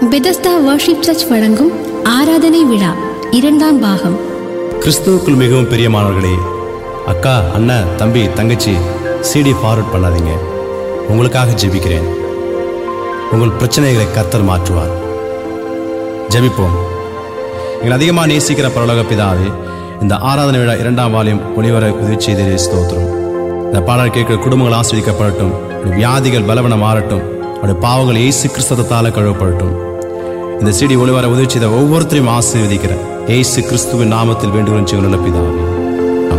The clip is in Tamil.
பெதஸ்தா வர்ஷிப் சர்ச் வழங்கும் ஆராதனை விழா இரண்டாம் பாகம் கிறிஸ்துவுக்குள் மிகவும் பிரியமானவர்களே அக்கா அண்ணன் தம்பி தங்கச்சி சிடி ஃபார்வர்ட் பண்ணாதீங்க உங்களுக்காக ஜெபிக்கிறேன் உங்கள் பிரச்சனைகளை கர்த்தர் மாற்றுவார் ஜெபிப்போம் எங்களை அதிகமாக நேசிக்கிற பரலோக பிதாவே இந்த ஆராதனை விழா இரண்டாம் வாலியம் ஒளிவர உதவி செய்தே ஸ்தோத்திரம் இந்த பாடல் கேட்கிற குடும்பங்கள் ஆஸ்வதிக்கப்படட்டும் உடைய வியாதிகள் பலவனம் மாறட்டும் அவருடைய பாவங்கள் இயேசு கிறிஸ்தத்தால கழுவப்படட்டும் இந்த சிடி ஒளிவர உதவி செய்த ஒவ்வொருத்தரையும் ஆசீர்வதிக்கிறேன் ஏசு கிறிஸ்துவின் நாமத்தில் வேண்டுகிறேன் நல்ல பிதாவே